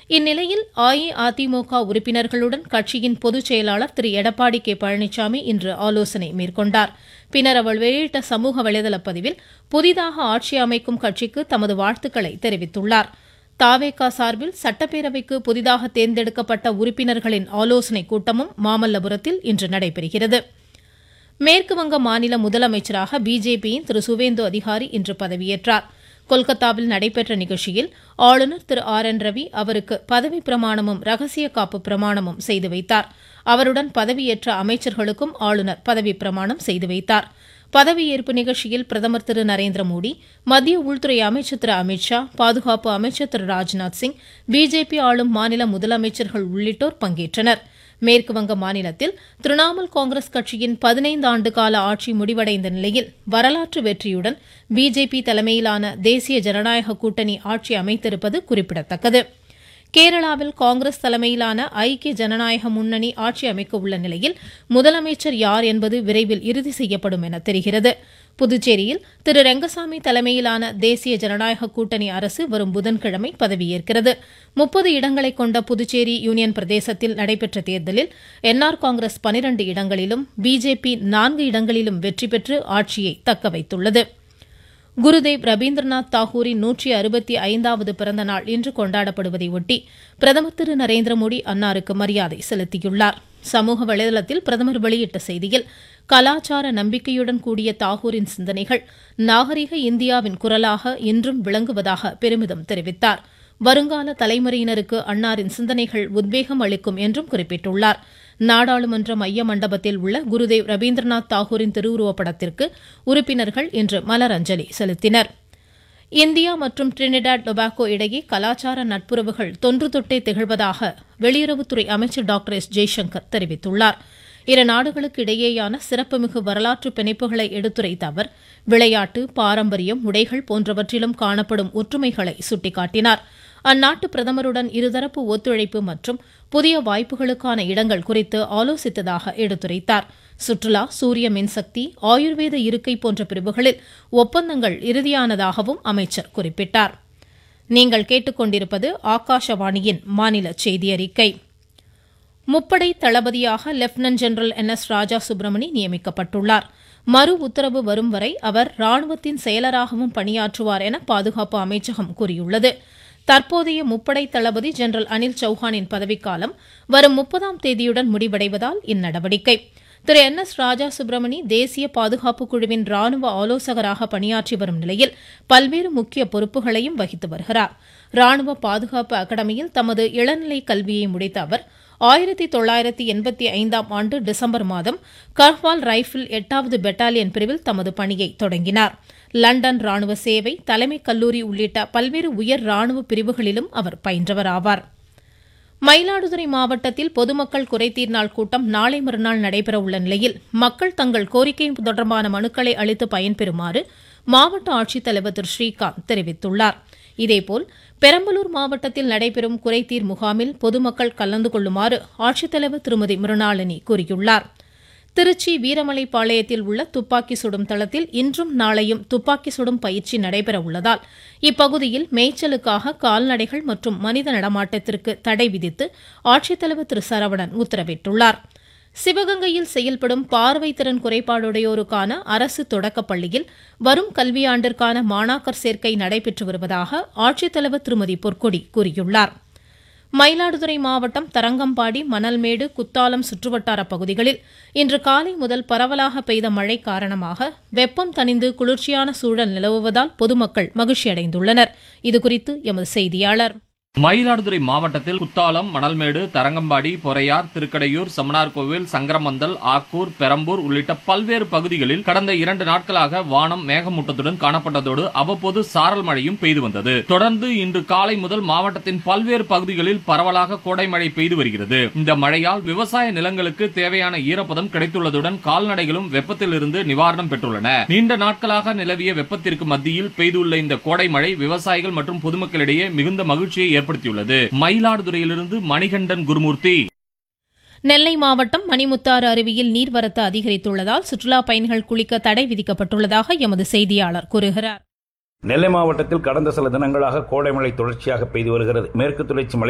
இந்நிலையில் அஇஅதிமுக உறுப்பினர்களுடன் கட்சியின் பொதுச் செயலாளர் திரு எடப்பாடி கே பழனிசாமி இன்று ஆலோசனை மேற்கொண்டார் பின்னர் அவர் வெளியிட்ட சமூக வலைதள பதிவில் புதிதாக ஆட்சி அமைக்கும் கட்சிக்கு தமது வாழ்த்துக்களை தெரிவித்துள்ளார் தாவேகா சார்பில் சட்டப்பேரவைக்கு புதிதாக தேர்ந்தெடுக்கப்பட்ட உறுப்பினர்களின் ஆலோசனைக் கூட்டமும் மாமல்லபுரத்தில் இன்று நடைபெறுகிறது மேற்குவங்க மாநில முதலமைச்சராக பிஜேபியின் திரு சுவேந்து அதிகாரி இன்று பதவியேற்றார் கொல்கத்தாவில் நடைபெற்ற நிகழ்ச்சியில் ஆளுநர் திரு ஆர் என் ரவி அவருக்கு பதவி பிரமாணமும் ரகசிய காப்பு பிரமாணமும் செய்து வைத்தார் அவருடன் பதவியேற்ற அமைச்சர்களுக்கும் ஆளுநர் பதவி பிரமாணம் செய்து வைத்தார் பதவியேற்பு நிகழ்ச்சியில் பிரதமர் திரு நரேந்திர மோடி மத்திய உள்துறை அமைச்சர் திரு அமித்ஷா பாதுகாப்பு அமைச்சர் திரு ராஜ்நாத் சிங் பிஜேபி ஆளும் மாநில முதலமைச்சர்கள் உள்ளிட்டோர் பங்கேற்றனர் மேற்குவங்க மாநிலத்தில் திரிணாமுல் காங்கிரஸ் கட்சியின் பதினைந்து ஆண்டு கால ஆட்சி முடிவடைந்த நிலையில் வரலாற்று வெற்றியுடன் பிஜேபி தலைமையிலான தேசிய ஜனநாயக கூட்டணி ஆட்சி அமைத்திருப்பது குறிப்பிடத்தக்கது கேரளாவில் காங்கிரஸ் தலைமையிலான ஐக்கிய ஜனநாயக முன்னணி ஆட்சி அமைக்க உள்ள நிலையில் முதலமைச்சர் யார் என்பது விரைவில் இறுதி செய்யப்படும் என தெரிகிறது புதுச்சேரியில் திரு ரெங்கசாமி தலைமையிலான தேசிய ஜனநாயக கூட்டணி அரசு வரும் புதன்கிழமை பதவியேற்கிறது முப்பது இடங்களை கொண்ட புதுச்சேரி யூனியன் பிரதேசத்தில் நடைபெற்ற தேர்தலில் என்ஆர் காங்கிரஸ் பனிரண்டு இடங்களிலும் பிஜேபி நான்கு இடங்களிலும் வெற்றி பெற்று ஆட்சியை தக்கவைத்துள்ளது குருதேவ் ரவீந்திரநாத் தாகூரின் நூற்றி அறுபத்தி ஐந்தாவது பிறந்த நாள் இன்று கொண்டாடப்படுவதை ஒட்டி பிரதமர் திரு நரேந்திர மோடி அன்னாருக்கு மரியாதை செலுத்தியுள்ளார் சமூக வலைதளத்தில் பிரதமர் வெளியிட்ட செய்தியில் கலாச்சார நம்பிக்கையுடன் கூடிய தாகூரின் சிந்தனைகள் நாகரிக இந்தியாவின் குரலாக இன்றும் விளங்குவதாக பெருமிதம் தெரிவித்தார் வருங்கால தலைமுறையினருக்கு அன்னாரின் சிந்தனைகள் உத்வேகம் அளிக்கும் என்றும் குறிப்பிட்டுள்ளார் நாடாளுமன்ற மைய மண்டபத்தில் உள்ள குருதேவ் ரவீந்திரநாத் தாகூரின் திருவுருவப் படத்திற்கு உறுப்பினர்கள் இன்று மலரஞ்சலி செலுத்தினர் இந்தியா மற்றும் டிரினிடாட் டொபாகோ இடையே கலாச்சார நட்புறவுகள் தொன்று தொட்டே திகழ்வதாக வெளியுறவுத்துறை அமைச்சர் டாக்டர் எஸ் ஜெய்சங்கர் தெரிவித்துள்ளார் இரு நாடுகளுக்கு இடையேயான சிறப்புமிகு வரலாற்று பிணைப்புகளை எடுத்துரைத்த அவர் விளையாட்டு பாரம்பரியம் உடைகள் போன்றவற்றிலும் காணப்படும் ஒற்றுமைகளை சுட்டிக்காட்டினார் அந்நாட்டு பிரதமருடன் இருதரப்பு ஒத்துழைப்பு மற்றும் புதிய வாய்ப்புகளுக்கான இடங்கள் குறித்து ஆலோசித்ததாக எடுத்துரைத்தார் சுற்றுலா சூரிய மின்சக்தி ஆயுர்வேத இருக்கை போன்ற பிரிவுகளில் ஒப்பந்தங்கள் இறுதியானதாகவும் அமைச்சர் குறிப்பிட்டார் நீங்கள் கேட்டுக்கொண்டிருப்பது ஆகாஷவாணியின் மாநில செய்தி அறிக்கை முப்படை தளபதியாக lieutenant general N S Raja Subramani நியமிக்கப்பட்டுள்ளார் மறு உத்தரவு வரும் வரை அவர் ராணுவத்தின் செயலராகவும் பணியாற்றுவார் என பாதுகாப்பு அமைச்சகம் கூறியுள்ளது தற்போதைய முப்படை தளபதி ஜெனரல் அனில் சௌஹானின் பதவிக்காலம் வரும் முப்பதாம் தேதியுடன் முடிவடைவதால் இந்நடவடிக்கை திரு என் எஸ் ராஜா சுப்பிரமணி தேசிய பாதுகாப்பு குழுவின் ராணுவ ஆலோசகராக பணியாற்றி வரும் நிலையில் பல்வேறு முக்கிய பொறுப்புகளையும் வகித்து வருகிறார் ராணுவ பாதுகாப்பு அகாடமியில் தமது இளநிலை கல்வியை முடித்த அவர் ஆயிரத்தி தொள்ளாயிரத்தி எண்பத்தி ஐந்தாம் ஆண்டு டிசம்பர் மாதம் கர்வால் ரைபிள் எட்டாவது பெட்டாலியன் பிரிவில் தமது பணியை தொடங்கினார் லண்டன் ராணுவ சேவை தலைமை கல்லூரி உள்ளிட்ட பல்வேறு உயர் ராணுவ பிரிவுகளிலும் அவர் பயின்றவர் ஆவார் மயிலாடுதுறை மாவட்டத்தில் பொதுமக்கள் குறைதீர் நாள் கூட்டம் நாளை மறுநாள் நடைபெற உள்ள நிலையில் மக்கள் தங்கள் கோரிக்கை தொடர்பான மனுக்களை அளித்து பயன்பெறுமாறு மாவட்ட ஆட்சித்தலைவர் திரு ஸ்ரீகாந்த் தெரிவித்துள்ளார் இதேபோல் பெரம்பலூர் மாவட்டத்தில் நடைபெறும் குறைதீர் முகாமில் பொதுமக்கள் கலந்து கொள்ளுமாறு ஆட்சித்தலைவர் திருமதி மிருணாளினி கூறியுள்ளார் திருச்சி வீரமலைப்பாளையத்தில் உள்ள துப்பாக்கி சுடும் தளத்தில் இன்றும் நாளையும் துப்பாக்கி சுடும் பயிற்சி நடைபெற உள்ளதால் இப்பகுதியில் மேய்ச்சலுக்காக கால்நடைகள் மற்றும் மனித நடமாட்டத்திற்கு தடை விதித்து ஆட்சித்தலைவர் திரு சரவணன் உத்தரவிட்டுள்ளார் சிவகங்கையில் செயல்படும் பார்வை திறன் குறைபாடுடையோருக்கான அரசு தொடக்கப் பள்ளியில் வரும் கல்வியாண்டிற்கான மாணாக்கர் சேர்க்கை நடைபெற்று வருவதாக ஆட்சித்தலைவர் திருமதி பொற்கொடி கூறியுள்ளார் மயிலாடுதுறை மாவட்டம் தரங்கம்பாடி மணல்மேடு குத்தாலம் சுற்றுவட்டார பகுதிகளில் இன்று காலை முதல் பரவலாக பெய்த மழை காரணமாக வெப்பம் தணிந்து குளிர்ச்சியான சூழல் நிலவுவதால் பொதுமக்கள் மகிழ்ச்சியடைந்துள்ளனர் இதுகுறித்து எமது செய்தியாளர் மயிலாடுதுறை மாவட்டத்தில் குத்தாலம் மணல்மேடு தரங்கம்பாடி பொறையார் திருக்கடையூர் சமனார்கோவில் சங்கரமந்தல் ஆக்கூர் பெரம்பூர் உள்ளிட்ட பல்வேறு பகுதிகளில் கடந்த இரண்டு நாட்களாக வானம் மேகமூட்டத்துடன் காணப்பட்டதோடு அவ்வப்போது சாரல் மழையும் பெய்து வந்தது தொடர்ந்து இன்று காலை முதல் மாவட்டத்தின் பல்வேறு பகுதிகளில் பரவலாக கோடை மழை பெய்து வருகிறது இந்த மழையால் விவசாய நிலங்களுக்கு தேவையான ஈரப்பதம் கிடைத்துள்ளதுடன் கால்நடைகளும் வெப்பத்திலிருந்து நிவாரணம் பெற்றுள்ளன நீண்ட நாட்களாக நிலவிய வெப்பத்திற்கு மத்தியில் பெய்துள்ள இந்த கோடை மழை விவசாயிகள் மற்றும் பொதுமக்களிடையே மிகுந்த மகிழ்ச்சியை ஏற்படுத்தியுள்ளது மயிலாடுதுறையிலிருந்து மணிகண்டன் குருமூர்த்தி நெல்லை மாவட்டம் மணிமுத்தாறு அருவியில் நீர்வரத்து அதிகரித்துள்ளதால் சுற்றுலா பயணிகள் குளிக்க தடை விதிக்கப்பட்டுள்ளதாக எமது செய்தியாளர் கூறுகிறார் நெல்லை மாவட்டத்தில் கடந்த சில தினங்களாக கோடை மழை தொடர்ச்சியாக பெய்து வருகிறது மேற்கு தொடர்ச்சி மலை